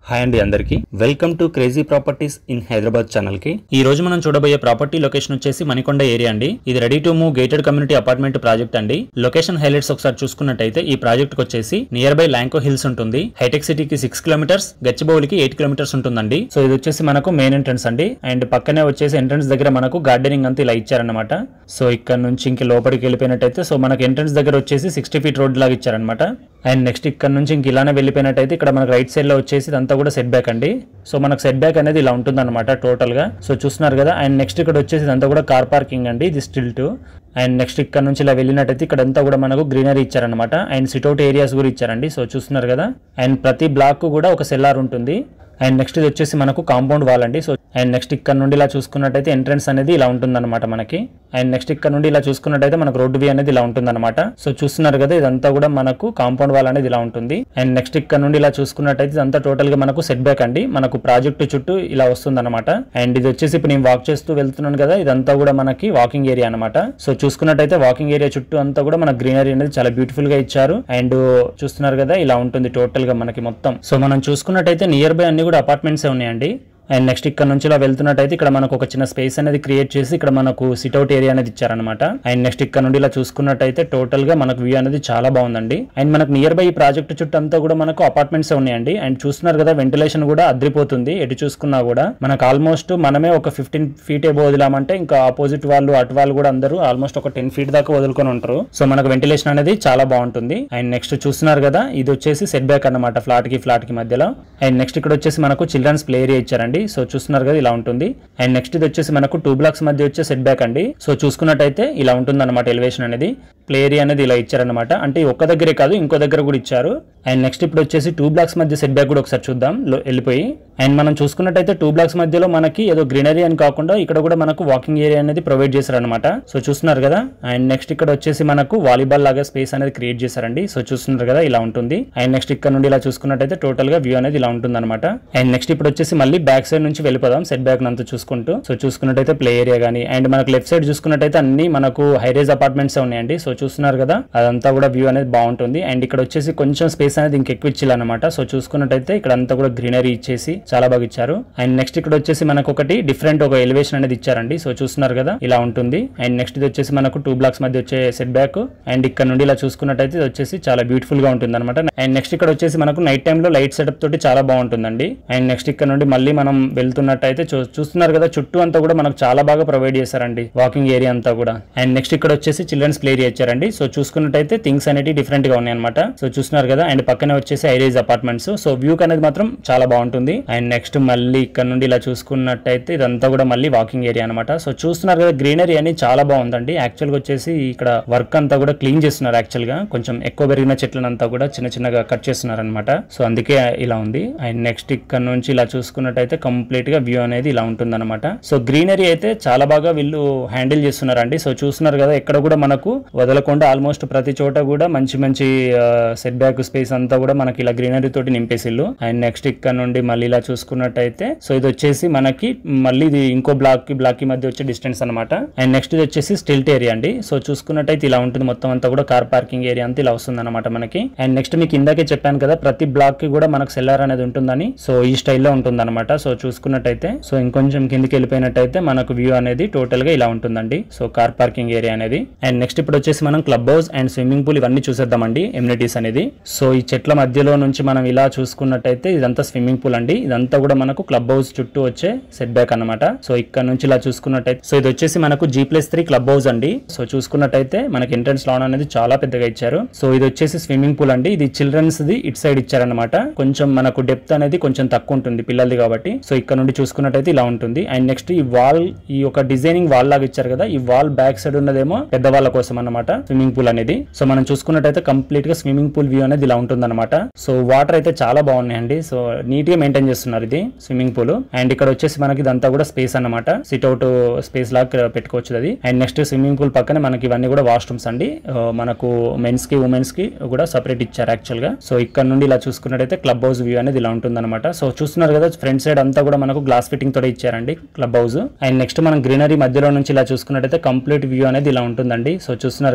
hi అండి అందరికి welcome to crazy properties in Hyderabad channel కి ఈ రోజు మనం చూడబోయే ప్రాపర్టీ లొకేషన్ వచ్చేసి మణికొండ ఏరియా అండి ఇది ready to move gated community apartment project అండి లొకేషన్ హైలైట్స్ ఒకసారి చూసుకున్నట్టయితే ఈ ప్రాజెక్ట్ కి వచ్చేసి నియర్ బై ల్యాంకో హిల్స్ ఉంటుంది హైటెక్ సిటీకి సిక్స్ కిలోమీటర్స్ గచ్చిబౌలికి ఎయిట్ కిలోమీటర్స్ ఉంటుందండి సో ఇది వచ్చేసి మనకు మెయిన్ ఎంట్రన్స్ అండి అండ్ పక్కనే వచ్చేసి ఎంట్రన్స్ దగ్గర మనకు గార్డెనింగ్ అంతా ఇలా ఇచ్చారన్నమాట సో ఇక్కడ నుంచి ఇంక లోపలికి వెళ్ళిపోయినట్టయితే సో మనకు ఎంట్రన్స్ దగ్గర వచ్చేసి సిక్స్టీ ఫీట్ రోడ్ లాగా ఇచ్చారనమాట అండ్ నెక్స్ట్ ఇక్కడ నుంచి ఇంక ఇలానే వెళ్ళిపోయినట్టయితే ఇక్కడ మనకు రైట్ సైడ్ లో వచ్చేసి ఇదంతా కూడా సెట్ బ్యాక్ అండి సో మనకు సెట్ బ్యాక్ అనేది ఇలా ఉంటుంది అనమాట టోటల్ గా సో చూస్తున్నారు కదా అండ్ నెక్స్ట్ ఇక్కడ వచ్చేసి ఇదంతా కూడా కార్ పార్కింగ్ అండి ఇది స్టిల్ట్ అండ్ నెక్స్ట్ ఇక్కడ నుంచి ఇలా వెళ్ళినట్టయితే ఇక్కడ అంతా కూడా మనకు గ్రీనరీ ఇచ్చారనమాట అండ్ సిట్అవుట్ ఏరియాస్ కూడా ఇచ్చారండి సో చూస్తున్నారు కదా అండ్ ప్రతి బ్లాక్ కూడా ఒక సెల్లార్ ఉంటుంది అండ్ నెక్స్ట్ ఇది వచ్చేసి మనకు కాంపౌండ్ వాల్ అండి సో అండ్ నెక్స్ట్ ఇక్కడ నుండి ఇలా చూసుకున్నట్టయితే ఎంట్రన్స్ అనేది ఇలా ఉంటుందన్నమాట మనకి అండ్ నెక్స్ట్ ఇక్కడ నుండి ఇలా చూసుకున్నట్టయితే మనకు రోడ్డు వే అనేది ఇలా ఉంటుందన్నమాట సో చూస్తున్నారు కదా ఇదంతా కూడా మనకు కాంపౌండ్ వాల్ అనేది ఇలా ఉంటుంది అండ్ నెక్స్ట్ ఇక్కడ నుండి ఇలా చూసుకున్నట్టయితే ఇదంతా టోటల్ గా మనకు సెట్ బ్యాక్ అండి మనకు ప్రాజెక్టు చుట్టూ ఇలా వస్తుందన్నమాట అండ్ ఇది వచ్చేసి ఇప్పుడు నేను వాక్ చేస్తూ వెళ్తున్నాను కదా ఇదంతా కూడా మనకి వాకింగ్ ఏరియా అనమాట సో చూసుకున్నట్టయితే వాకింగ్ ఏరియా చుట్టూ అంతా కూడా మనకు గ్రీనరీ అనేది చాలా బ్యూటిఫుల్ గా ఇచ్చారు అండ్ చూస్తున్నారు కదా ఇలా ఉంటుంది టోటల్ గా మనకి మొత్తం సో మనం చూసుకున్నట్టయితే నియర్ బై అన్ని కూడా అపార్ట్మెంట్స్ ఉన్నాయండి అండ్ నెక్స్ట్ ఇక్కడ నుంచి ఇలా వెళ్తున్నట్టయితే ఇక్కడ మనకు ఒక చిన్న స్పేస్ అనేది క్రియేట్ చేసి ఇక్కడ మనకు సిట్అవుట్ ఏరియా అనేది ఇచ్చారనమాట అండ్ నెక్స్ట్ ఇక్కడ నుండి ఇలా చూసుకున్నట్టయితే టోటల్ గా మనకు వ్యూ అనేది చాలా బాగుందండి అండ్ మనకు నియర్ బై ఈ ప్రాజెక్ట్ చుట్టూ అంతా కూడా మనకు అపార్ట్మెంట్స్ ఉన్నాయండి అండ్ చూస్తున్నారు కదా వెంటిలేషన్ కూడా అద్రిపోతుంది ఎటు చూసుకున్నా కూడా మనకు ఆల్మోస్ట్ మనమే ఒక ఫిఫ్టీన్ ఫీట్ ఏబో వదిలామంటే ఇంకా ఆపోజిట్ వాళ్ళు అటు వాళ్ళు కూడా అందరూ ఆల్మోస్ట్ ఒక టెన్ ఫీట్ దాకా వదులుకొని ఉంటారు సో మనకు వెంటిలేషన్ అనేది చాలా బాగుంటుంది అండ్ నెక్స్ట్ చూస్తున్నారు కదా ఇది వచ్చేసి సెట్ బ్యాక్ అనమాట ఫ్లాట్ కి ఫ్లాట్ కి మధ్యలో అండ్ నెక్స్ట్ ఇక్కడ వచ్చేసి మనకు చిల్డ్రన్స్ ప్లే ఏరియా ఇచ్చారండి సో చూస్తున్నారు కదా ఇలా ఉంటుంది అండ్ నెక్స్ట్ ఇది వచ్చేసి మనకు టూ బ్లాక్స్ మధ్య వచ్చే సెట్ బ్యాక్ అండి సో చూసుకున్నట్టయితే ఇలా ఉంటుంది అనమాట ఎలివేషన్ అనేది ప్లే ఏరియా అనేది ఇలా ఇచ్చారనమాట అంటే ఈ ఒక్క దగ్గరే కాదు ఇంకో దగ్గర కూడా ఇచ్చారు అండ్ నెక్స్ట్ ఇప్పుడు వచ్చేసి టూ బ్లాక్స్ మధ్య సెట్ బ్యాక్ కూడా ఒకసారి చూద్దాం లో- వెళ్ళిపోయి అండ్ మనం చూసుకున్నట్టయితే టూ బ్లాక్స్ మధ్యలో మనకి ఏదో గ్రీనరీ అని కాకుండా ఇక్కడ కూడా మనకు వాకింగ్ ఏరియా అనేది ప్రొవైడ్ చేశారనమాట సో చూస్తున్నారు కదా అండ్ నెక్స్ట్ ఇక్కడ వచ్చేసి మనకు వాలీబాల్ లాగా స్పేస్ అనేది క్రియేట్ చేశారండి సో చూస్తున్నారు కదా ఇలా ఉంటుంది అండ్ నెక్స్ట్ ఇక్కడ నుండి ఇలా చూసుకున్నట్టయితే టోటల్ గా వ్యూ అనేది ఇలా ఉంటుంది అనమాట అండ్ నెక్స్ట్ ఇప్పుడు వచ్చేసి మళ్ళీ బ్యాక్ సైడ్ నుంచి వెళ్ళిపోదాం సెట్ బ్యాక్ అంతా చూసుకుంటూ సో చూసుకున్నట్టయితే ప్లే ఏరియా కానీ అండ్ మనకు లెఫ్ట్ సైడ్ చూసుకున్నట్టయితే అన్ని మనకు హైరేజ్ అపార్ట్మెంట్స్ ఉన్నాయండి సో చూస్తున్నారు కదా అదంతా కూడా వ్యూ అనేది బాగుంటుంది అండ్ ఇక్కడ వచ్చేసి కొంచెం స్పేస్ అనేది ఇంకెక్కువ ఇచ్చారనమాట సో చూసుకున్నట్టయితే ఇక్కడ అంతా కూడా గ్రీనరీ ఇచ్చేసి చాలా బాగా ఇచ్చారు అండ్ నెక్స్ట్ ఇక్కడ వచ్చేసి మనకు ఒకటి డిఫరెంట్ ఒక ఎలివేషన్ అనేది ఇచ్చారండి సో చూస్తున్నారు కదా ఇలా ఉంటుంది అండ్ నెక్స్ట్ ఇది వచ్చేసి మనకు టూ బ్లాక్స్ మధ్య వచ్చే సెట్ బ్యాక్ అండ్ ఇక్కడ నుండి ఇలా చూసుకున్నట్టయితే ఇది వచ్చేసి చాలా బ్యూటిఫుల్ గా ఉంటుంది అనమాట అండ్ నెక్స్ట్ ఇక్కడ వచ్చేసి మనకు నైట్ టైం లో లైట్ సెటప్ తోటి చాలా బాగుంటుందండి అండ్ నెక్స్ట్ ఇక్కడ నుండి మళ్ళీ మనం వెళ్తున్నట్టయితే చూ- చూస్తున్నారు కదా చుట్టూ అంతా కూడా మనకు చాలా బాగా ప్రొవైడ్ చేశారండి వాకింగ్ ఏరియా అంతా కూడా అండ్ నెక్స్ట్ ఇక్కడ వచ్చేసి చిల్డ్రన్స్ ప్లే ఏరియా ఇచ్చారండి సో చూసుకున్నట్టయితే థింగ్స్ అనేవి డిఫరెంట్ గా ఉన్నాయి అనమాట సో చూస్తున్నారు కదా అండ్ పక్కనే వచ్చేసి ఐరేజ్ అపార్ట్మెంట్స్ సో వ్యూ అనేది మాత్రం చాలా బాగుంటుంది అండ్ నెక్స్ట్ మళ్ళీ ఇక్కడ నుండి ఇలా చూసుకున్నట్టయితే ఇదంతా కూడా మళ్ళీ వాకింగ్ ఏరియా అనమాట సో చూస్తున్నారు కదా గ్రీనరీ అని చాలా బాగుందండి యాక్చువల్ గా వచ్చేసి ఇక్కడ వర్క్ అంతా కూడా క్లీన్ చేస్తున్నారు యాక్చువల్ గా కొంచెం ఎక్కువ పెరిగిన చెట్లను అంతా కూడా చిన్న చిన్నగా కట్ చేస్తున్నారు అనమాట సో అందుకే ఇలా ఉంది అండ్ నెక్స్ట్ ఇక్కడ నుంచి ఇలా చూసుకున్నట్టయితే కంప్లీట్ గా వ్యూ అనేది ఇలా ఉంటుంది అనమాట సో గ్రీనరీ అయితే చాలా బాగా వీళ్ళు హ్యాండిల్ చేస్తున్నారండి సో చూస్తున్నారు కదా ఎక్కడ కూడా మనకు వదలకుండా ఆల్మోస్ట్ ప్రతి చోట కూడా మంచి మంచి సెట్ బ్యాక్ స్పేస్ అంతా కూడా మనకి ఇలా గ్రీనరీ తోటి నింపేసిల్లు అండ్ నెక్స్ట్ ఇక్కడ నుండి మళ్ళీ ఇలా చూసుకున్నట్టయితే సో ఇది వచ్చేసి మనకి మళ్ళీ ఇది ఇంకో బ్లాక్ కి బ్లాక్ కి మధ్య వచ్చే డిస్టెన్స్ అనమాట అండ్ నెక్స్ట్ ఇది వచ్చేసి స్టిల్ట్ ఏరియా అండి సో చూసుకున్నట్టయితే ఇలా ఉంటుంది మొత్తం అంతా కూడా కార్ పార్కింగ్ ఏరియా అంతా ఇలా వస్తుంది అనమాట మనకి అండ్ నెక్స్ట్ మీకు ఇందాకే చెప్పాను కదా ప్రతి బ్లాక్ కి కూడా మనకు సెల్లార్ అనేది ఉంటుందని సో ఈ స్టైల్లో ఉంటుంది అనమాట సో చూసుకున్నట్టయితే సో ఇంకొంచెం కిందికి వెళ్ళిపోయినట్టయితే మనకు వ్యూ అనేది టోటల్ గా ఇలా ఉంటుందండి సో కార్ పార్కింగ్ ఏరియా అనేది అండ్ నెక్స్ట్ ఇప్పుడు వచ్చేసి మనం club house and swimming pool ఇవన్నీ చూసేద్దామండి ఎమ్యూనిటీస్ అనేది సో ఈ చెట్ల మధ్యలో నుంచి మనం ఇలా చూసుకున్నట్టయితే ఇదంతా స్విమ్మింగ్ పూల్ అండి ఇదంతా కూడా మనకు క్లబ్ హౌస్ చుట్టూ వచ్చే సెట్ బ్యాక్ అనమాట సో ఇక్కడ నుంచి ఇలా చూసుకున్నట్టయితే సో ఇది వచ్చేసి మనకు G plus three club house అండి సో చూసుకున్నట్టయితే మనకి ఎంట్రన్స్ లాన్ అనేది చాలా పెద్దగా ఇచ్చారు సో ఇది వచ్చేసి స్విమ్మింగ్ పూల్ అండి ఇది చిల్డ్రన్స్ ది ఇట్ సైడ్ ఇచ్చారనమాట కొంచెం మనకు డెప్త్ అనేది కొంచెం తక్కువ ఉంటుంది పిల్లలది కాబట్టి సో ఇక్కడ నుండి చూసుకున్నట్టయితే ఇలా ఉంటుంది అండ్ నెక్స్ట్ ఈ వాల్ ఈ యొక్క డిజైనింగ్ వాల్ లాగా ఇచ్చారు కదా ఈ వాల్ బ్యాక్ సైడ్ ఉన్నదేమో పెద్దవాళ్ళ కోసం అన్నమాట స్విమ్మింగ్ పూల్ అనేది సో మనం చూసుకున్నట్టయితే కంప్లీట్ గా స్విమ్మింగ్ పూల్ వ్యూ అనేది ఇలా ఉంటుంది అనమాట సో వాటర్ అయితే చాలా బాగున్నాయండి సో నీట్ గా మెయింటైన్ చేస్తున్నారు ఇది స్విమ్మింగ్ పూల్ అండ్ ఇక్కడ వచ్చేసి మనకి ఇదంతా కూడా స్పేస్ అన్నమాట సిట్అవుట్ స్పేస్ లాగా పెట్టుకోవచ్చు అది అండ్ నెక్స్ట్ స్విమ్మింగ్ పూల్ పక్కనే మనకి ఇవన్నీ కూడా వాష్రూమ్స్ అండి ఆ, మనకు మెన్స్ కి ఉమెన్స్ కి కూడా సపరేట్ ఇచ్చారు యాక్చువల్ గా సో ఇక్కడ నుండి ఇలా చూసుకున్నట్టయితే క్లబ్ హౌస్ వ్యూ అనేది ఇలా ఉంటుంది అనమాట సో చూస్తున్నారు కదా ఫ్రంట్ సైడ్ అంతా కూడా మనకు గ్లాస్ ఫిట్టింగ్ తోటి ఇచ్చారండి క్లబ్ హౌస్ అండ్ నెక్స్ట్ మనం గ్రీనరీ మధ్యలో నుంచి ఇలా చూసుకున్నట్టయితే కంప్లీట్ వ్యూ అనేది ఇలా ఉంటుందండి సో చూస్తున్నారు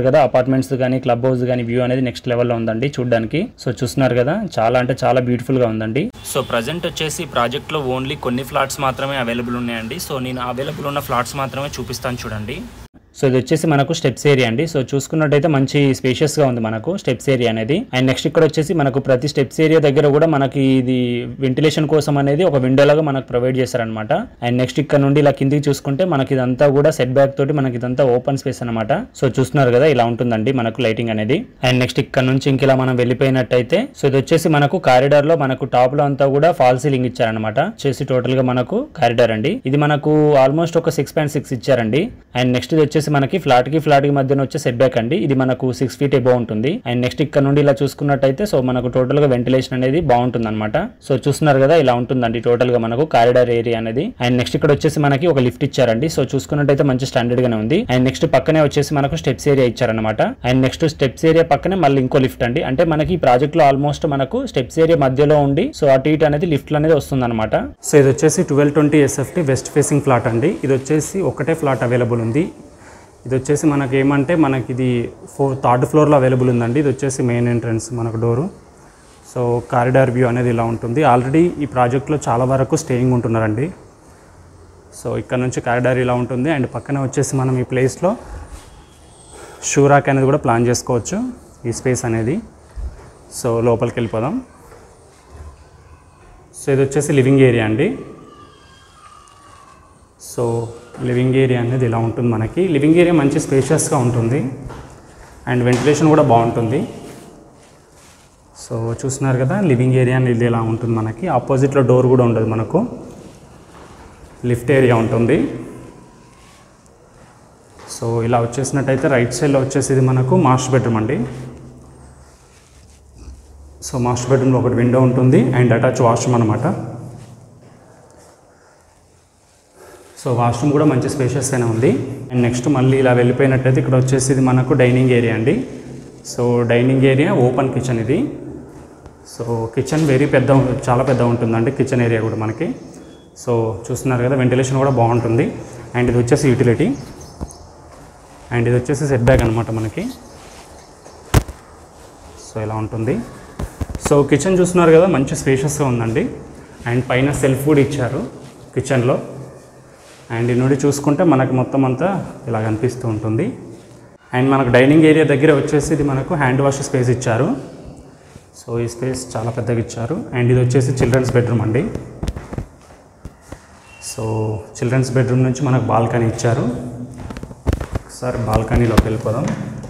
కదా అపార్ట్మెంట్స్ కానీ క్లబ్ హౌస్ కానీ వ్యూ అనేది నెక్స్ట్ లెవెల్లో ఉందండి చూడడానికి సో చూస్తున్నారు కదా చాలా అంటే చాలా బ్యూటిఫుల్ గా ఉందండి సో ప్రజెంట్ వచ్చేసి ప్రాజెక్ట్ లో ఓన్లీ కొన్ని ఫ్లాట్స్ మాత్రమే అవైలబుల్ ఉన్నాయండి సో నేను అవైలబుల్ ఉన్న ఫ్లాట్స్ మాత్రమే చూపిస్తాను చూడండి సో ఇది వచ్చేసి మనకు స్టెప్స్ ఏరియా అండి సో చూసుకున్నట్టయితే మంచి స్పేషియస్ గా ఉంది మనకు స్టెప్స్ ఏరియా అనేది అండ్ నెక్స్ట్ ఇక్కడ వచ్చేసి మనకు ప్రతి స్టెప్స్ ఏరియా దగ్గర కూడా మనకి ఇది వెంటిలేషన్ కోసం అనేది ఒక విండో లాగా మనకు ప్రొవైడ్ చేశారనమాట అండ్ నెక్స్ట్ ఇక్కడ నుండి ఇలా కిందికి చూసుకుంటే మనకి ఇదంతా కూడా సెట్ బ్యాక్ తోటి మనకి ఇదంతా ఓపెన్ స్పేస్ అనమాట సో చూస్తున్నారు కదా ఇలా ఉంటుందండి మనకు లైటింగ్ అనేది అండ్ నెక్స్ట్ ఇక్కడ నుంచి ఇంక ఇలా మనం వెళ్ళిపోయినట్టయితే సో ఇది వచ్చేసి మనకు కారిడార్ లో మనకు టాప్ లో అంతా కూడా ఫాల్ సీలింగ్ ఇచ్చారనమాట వచ్చేసి టోటల్ గా మనకు కారిడార్ అండి ఇది మనకు ఆల్మోస్ట్ ఒక సిక్స్ పాయింట్ సిక్స్ ఇచ్చారండి అండ్ నెక్స్ట్ ఇది వచ్చేసి మనకి ఫ్లాట్ కి ఫ్లాట్ కి మధ్యన వచ్చే సెట్ బ్యాక్ అండి ఇది మనకు సిక్స్ ఫీట్ ఎబో ఉంటుంది అండ్ నెక్స్ట్ ఇక్కడ నుండి ఇలా చూసుకున్నట్టయితే సో మనకు టోటల్ గా వెంటిలేషన్ అనేది బాగుంటుంది అనమాట సో చూస్తున్నారు కదా ఇలా ఉంటుందండి టోటల్ గా మనకు కారిడార్ ఏరియా అనేది అండ్ నెక్స్ట్ ఇక్కడ వచ్చేసి మనకి ఒక లిఫ్ట్ ఇచ్చారండి సో చూసుకున్నట్టయితే మంచి స్టాండర్డ్ గానే ఉంది అండ్ నెక్స్ట్ పక్కనే వచ్చేసి మనకు స్టెప్స్ ఏరియా ఇచ్చారనమాట అండ్ నెక్స్ట్ స్టెప్స్ ఏరియా పక్కనే మళ్ళీ ఇంకో లిఫ్ట్ అండి అంటే మనకి ఈ ప్రాజెక్ట్ లో ఆల్మోస్ట్ మనకు స్టెప్స్ ఏరియా మధ్యలో ఉండి సో అటు ఇటు అనేది లిఫ్ట్ అనేది వస్తుంది అనమాట సో ఇది వచ్చేసి twelve twenty SFT west facing flat అండి ఇది వచ్చేసి ఒకటే ఫ్లాట్ అవైలబుల్ ఉంది ఇది వచ్చేసి మనకి ఏమంటే మనకి ఇది ఫోర్ థర్డ్ ఫ్లోర్లో అవైలబుల్ ఉందండి ఇది వచ్చేసి మెయిన్ ఎంట్రన్స్ మనకు డోరు సో కారిడార్ వ్యూ అనేది ఇలా ఉంటుంది ఆల్రెడీ ఈ ప్రాజెక్ట్లో చాలా వరకు స్టేయింగ్ ఉంటున్నారండి సో ఇక్కడ నుంచి కారిడార్ ఇలా ఉంటుంది అండ్ పక్కన వచ్చేసి మనం ఈ ప్లేస్లో షూరాక్ అనేది కూడా ప్లాన్ చేసుకోవచ్చు ఈ స్పేస్ అనేది సో లోపలికి వెళ్ళిపోదాం సో ఇది వచ్చేసి లివింగ్ ఏరియా అండి సో లివింగ్ ఏరియా అనేది ఇలా ఉంటుంది మనకి లివింగ్ ఏరియా మంచి స్పేషియస్గా ఉంటుంది అండ్ వెంటిలేషన్ కూడా బాగుంటుంది సో చూస్తున్నారు కదా లివింగ్ ఏరియా అనేది ఇలా ఉంటుంది మనకి ఆపోజిట్లో డోర్ కూడా ఉండదు మనకు లిఫ్ట్ ఏరియా ఉంటుంది సో ఇలా వచ్చేసినట్టయితే రైట్ సైడ్లో వచ్చేసి ఇది మనకు మాస్టర్ బెడ్రూమ్ అండి సో మాస్టర్ బెడ్రూమ్లో ఒకటి విండో ఉంటుంది అండ్ అటాచ్ వాష్రూమ్ అనమాట సో వాష్రూమ్ కూడా మంచి స్పేషియస్ అయినా ఉంది అండ్ నెక్స్ట్ మళ్ళీ ఇలా వెళ్ళిపోయినట్టయితే ఇక్కడ వచ్చేసి ఇది మనకు డైనింగ్ ఏరియా అండి so dining area open kitchen ఇది సో కిచెన్ వెరీ పెద్ద చాలా పెద్ద ఉంటుందండి కిచెన్ ఏరియా కూడా మనకి సో చూస్తున్నారు కదా వెంటిలేషన్ కూడా బాగుంటుంది అండ్ ఇది వచ్చేసి యూటిలిటీ అండ్ ఇది వచ్చేసి సెట్ బ్యాక్ అనమాట మనకి సో ఇలా ఉంటుంది సో కిచెన్ చూస్తున్నారు కదా మంచి స్పేషియస్గా ఉందండి అండ్ పైన సెల్ఫ్ కూడా ఇచ్చారు కిచెన్లో అండ్ ఈ నుండి చూసుకుంటే మనకు మొత్తం అంతా ఇలా కనిపిస్తూ ఉంటుంది అండ్ మనకు డైనింగ్ ఏరియా దగ్గర వచ్చేసి ఇది మనకు హ్యాండ్ వాష్ స్పేస్ ఇచ్చారు సో ఈ స్పేస్ చాలా పెద్దగా ఇచ్చారు అండ్ ఇది వచ్చేసి చిల్డ్రన్స్ బెడ్రూమ్ అండి సో చిల్డ్రన్స్ బెడ్రూమ్ నుంచి మనకు బాల్కనీ ఇచ్చారు ఒకసారి బాల్కనీలోకి వెళ్ళిపోదాం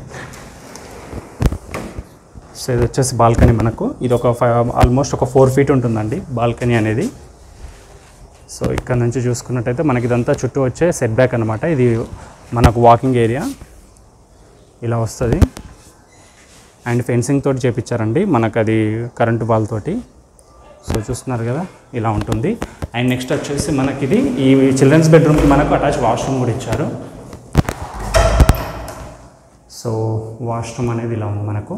సో ఇది వచ్చేసి బాల్కనీ మనకు ఇది ఒక ఫైవ్ ఆల్మోస్ట్ ఒక ఫోర్ ఫీట్ ఉంటుందండి బాల్కనీ అనేది సో ఇక్కడ నుంచి చూసుకున్నట్టయితే మనకి ఇదంతా చుట్టూ వచ్చే సెట్ బ్యాక్ అనమాట ఇది మనకు వాకింగ్ ఏరియా ఇలా వస్తుంది అండ్ ఫెన్సింగ్ తోటి చేపించారండి మనకు అది కరెంటు బాల్ తోటి సో చూస్తున్నారు కదా ఇలా ఉంటుంది అండ్ నెక్స్ట్ వచ్చేసి మనకి ఇది ఈ చిల్డ్రన్స్ బెడ్రూమ్కి మనకు అటాచ్ వాష్రూమ్ కూడా ఇచ్చారు సో వాష్రూమ్ అనేది ఇలా ఉంది మనకు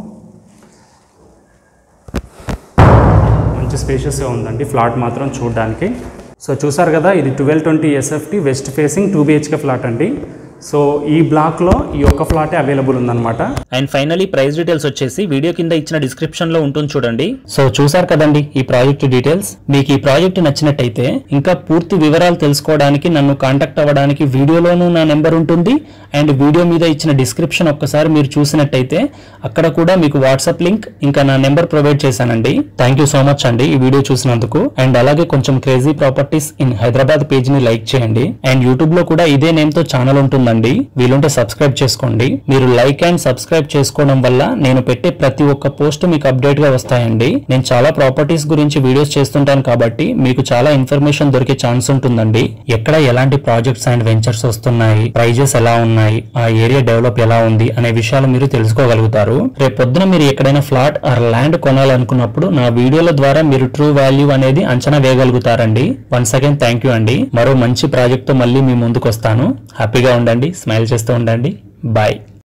మంచి స్పేషియస్గా ఉందండి ఫ్లాట్ మాత్రం చూడడానికి సో చూసారు కదా ఇది twelve twenty SFT west facing two BHK flat అండి సో ఈ బ్లాక్లో ఈ ఒక్క ఫ్లాటే అవైలబుల్ ఉందన్నమాట అండ్ ఫైనలీ ప్రైస్ డీటెయిల్స్ వచ్చేసి వీడియో కింద ఇచ్చిన డిస్క్రిప్షన్ లో ఉంటుంది చూడండి సో చూసారు కదండి ఈ ప్రాజెక్ట్ డీటెయిల్స్ మీకు ఈ ప్రాజెక్ట్ నచ్చినట్టయితే ఇంకా పూర్తి వివరాలు తెలుసుకోవడానికి నన్ను కాంటాక్ట్ అవ్వడానికి వీడియోలోనూ నా నెంబర్ ఉంటుంది అండ్ వీడియో మీద ఇచ్చిన డిస్క్రిప్షన్ ఒక్కసారి మీరు చూసినట్టయితే అక్కడ కూడా మీకు వాట్సాప్ లింక్ ఇంకా నా నెంబర్ ప్రొవైడ్ చేశానండి థ్యాంక్ యూ సో మచ్ అండి ఈ వీడియో చూసినందుకు అండ్ అలాగే కొంచెం crazy properties in Hyderabad page ని లైక్ చేయండి అండ్ యూట్యూబ్ లో కూడా ఇదే నేమ్ తో ఛానల్ ఉంటుందండి వీలుంటే సబ్స్క్రైబ్ చేసుకోండి మీరు లైక్ అండ్ సబ్స్క్రైబ్ చేసుకోవడం వల్ల నేను పెట్టే ప్రతి ఒక్క పోస్ట్ మీకు అప్డేట్ గా వస్తాయండి నేను చాలా ప్రాపర్టీస్ గురించి వీడియోస్ చేస్తుంటాను కాబట్టి మీకు చాలా ఇన్ఫర్మేషన్ దొరికే ఛాన్స్ ఉంటుందండి ఎక్కడ ఎలాంటి ప్రాజెక్ట్స్ అండ్ వెంచర్స్ వస్తున్నాయి ప్రైజెస్ ఎలా ఉన్నాయి ఆ ఏరియా డెవలప్ ఎలా ఉంది అనే విషయాలు మీరు తెలుసుకోగలుగుతారు రేపు పొద్దున మీరు ఎక్కడైనా ఫ్లాట్ ఆర్ ల్యాండ్ కొనాలనుకున్నప్పుడు నా వీడియోల ద్వారా మీరు ట్రూ వాల్యూ అనేది అంచనా వేయగలుగుతారండి వన్స్ అగైన్ థ్యాంక్ యూ అండి మరో మంచి ప్రాజెక్ట్ తో మళ్ళీ మీ ముందుకు వస్తాను హ్యాపీగా ఉండండి స్మైల్ చేస్తూ ఉండండి బాయ్